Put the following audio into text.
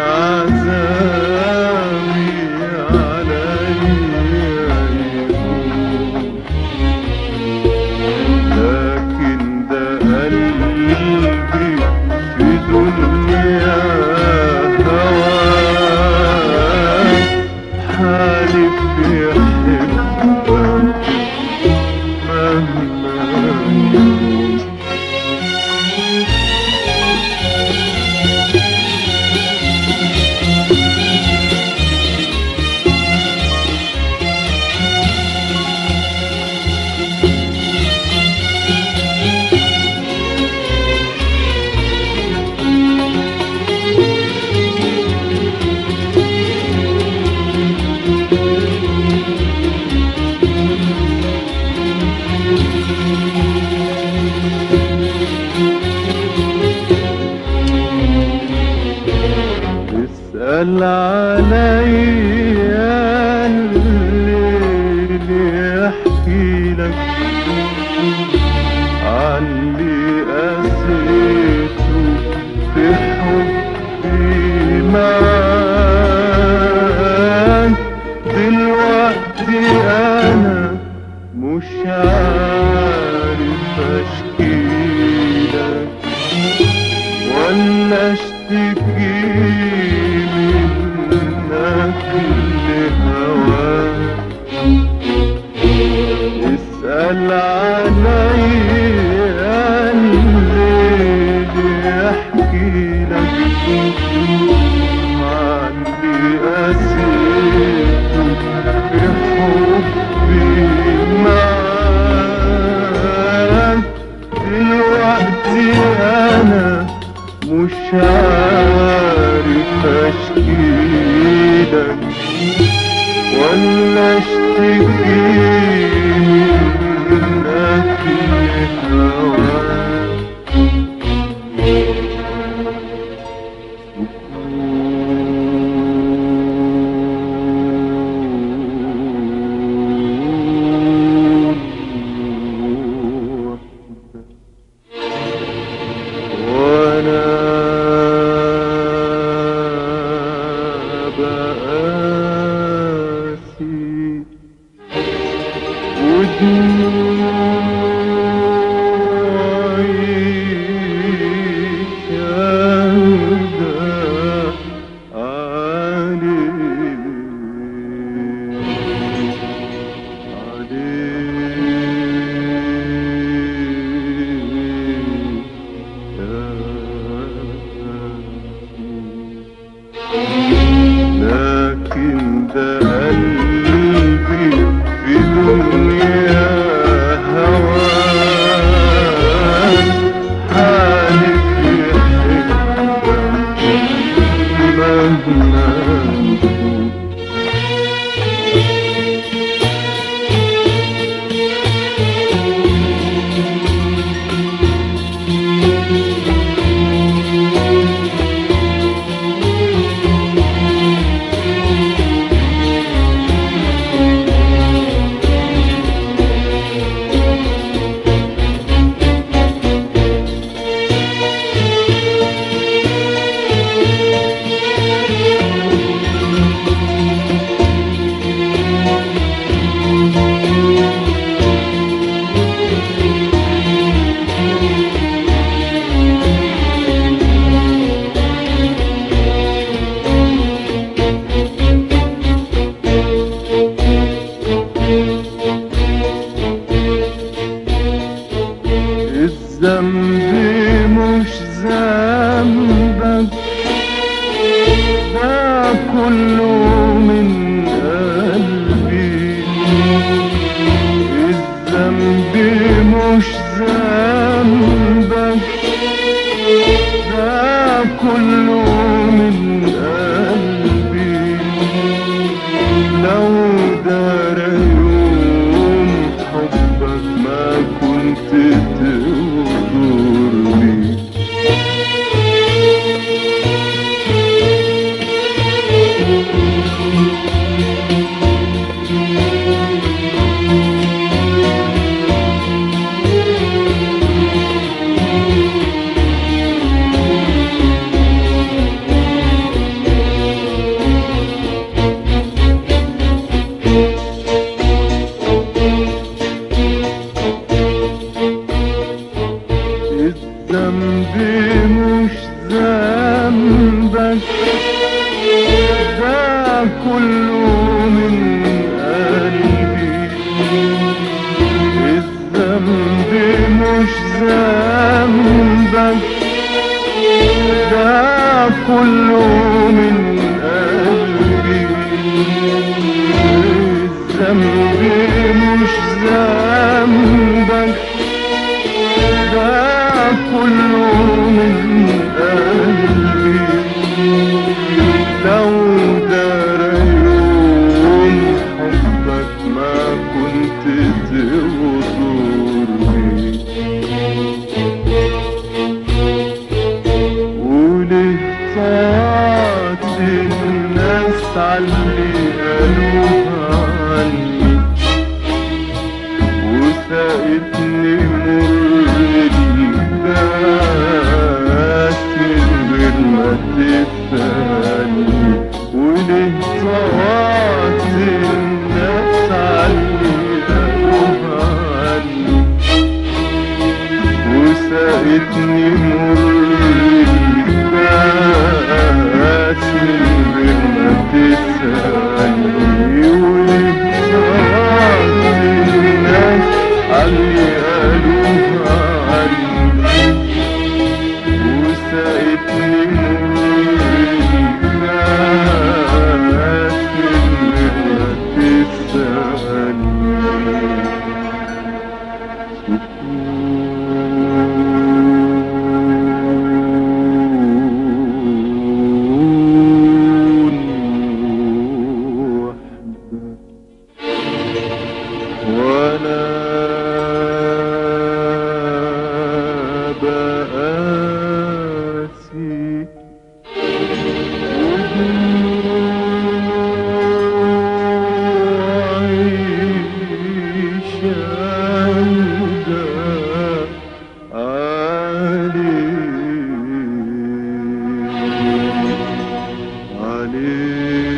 عذابي عليا يهون لكن ده قلبي في دنيا هواك حالف يحبك مهما يكون اسأل عليا الليل يحكي لك عني قسيته في حبي معاك دلوقتي انا مش عارف اشكيلك ولا اشتكي منك لهواك اسأل عليا الليل يحكي لك عني قسيته في حبي معاك دلوقتي انا مش عارف اشكيلك ولا اشتكي منك لهواك وانا بقاسي ودموعي شاهدة عليك لكن ده قلبي في دنيا هواك حالف يحبك مهما يكون كله من قلبي الذنب مش ذنبك ده كله من قلبي لو دار يوم حبك ما كنت تغدرني وليه طاعت الناس عاللي قالوها عني وساقتني مر الكاس من غير ما تسألني وليه طاعت الناس عاللي قالوها عني وساقتني مر الكاس من غير ما تسألني ولطلعت الناس علي قالوها عني وساقتني مر الكاس من غير ما تسألني ولا بآسي عليك